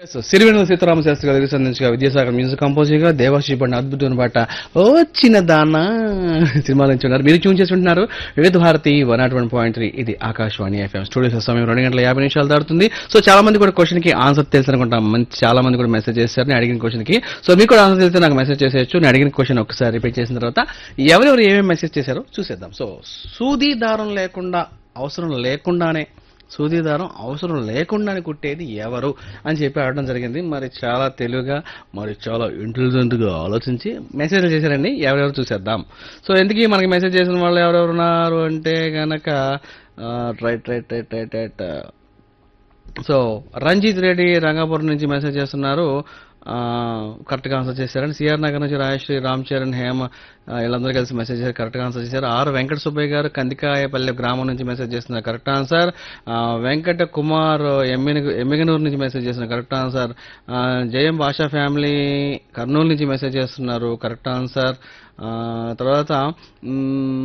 సిరివెన్నెల సీతారామ శాస్త్రి గారు సంధించగా Vidyasagar music composing గా దేవాశ్రీ పడిన అద్భుతమైన పాట ఓ చిన్న దాన సినిమా నుంచి ఉన్నారు మీరు ట్యూన్ చేసి ఉంటున్నారు Vividh Bharati one naught one point three ఇది ఆకాశవాణి ఎఫ్ఎం స్టూడియో సమయం రెండు గంటల యాభై నిమిషాలు దాడుతుంది సో చాలా మంది కూడా క్వశ్చన్ కి ఆన్సర్ తెలుసు అనుకుంటాం మంచి చాలా మంది కూడా మెసేజ్ చేశారు నేను అడిగిన క్వశ్చన్ కి సో మీకు కూడా ఆన్సర్ తెలిస్తే నాకు మెసేజ్ చేసేయచ్చు నేను అడిగిన క్వశ్చన్ ఒకసారి రిపీట్ చేసిన తర్వాత ఎవరెవరు ఏమేమి మెసేజ్ చేశారో చూసేద్దాం సో సూది దారం లేకుండా అవసరం లేకుండానే సూది దారం అవసరం లేకుండానే కుట్టేది ఎవరు అని చెప్పి అడగడం జరిగింది మరి చాలా తెలివిగా మరి చాలా ఇంటెలిజెంట్ గా ఆలోచించి మెసేజ్ చేశారండి ఎవరెవరు చూసేద్దాం సో ఎందుకు మనకి మెసేజ్ చేసిన వాళ్ళు ఎవరెవరు ఉన్నారు అంటే గనక right right right right right so Ranjith Reddy Rangapuram నుంచి మెసేజ్ చేస్తున్నారు ఆ, కరెక్ట్గా ఆన్సర్ చేశారని సిఆర్ నగర్ నుంచి రాజశ్రీ రామ్ చరణ్ హేమ ఆ, వీళ్ళందరూ కలిసి మెసేజ్ చేశారు కరెక్ట్గా ఆన్సర్ చేశారు ఆర్ వెంకట సుబ్బయ్య గారు కందికాయపల్లె గ్రామం నుంచి మెసేజ్ చేస్తున్నారు కరెక్ట్ ఆన్సర్ ఆ, వెంకట కుమార్ ఎమ్మిన ఎమ్మిగనూరు నుంచి మెసేజ్ చేస్తున్నారు కరెక్ట్ ఆన్సర్ ఆ, జయం భాషా ఫ్యామిలీ కర్నూలు నుంచి మెసేజ్ చేస్తున్నారు కరెక్ట్ ఆన్సర్ ఆ, తర్వాత మ్,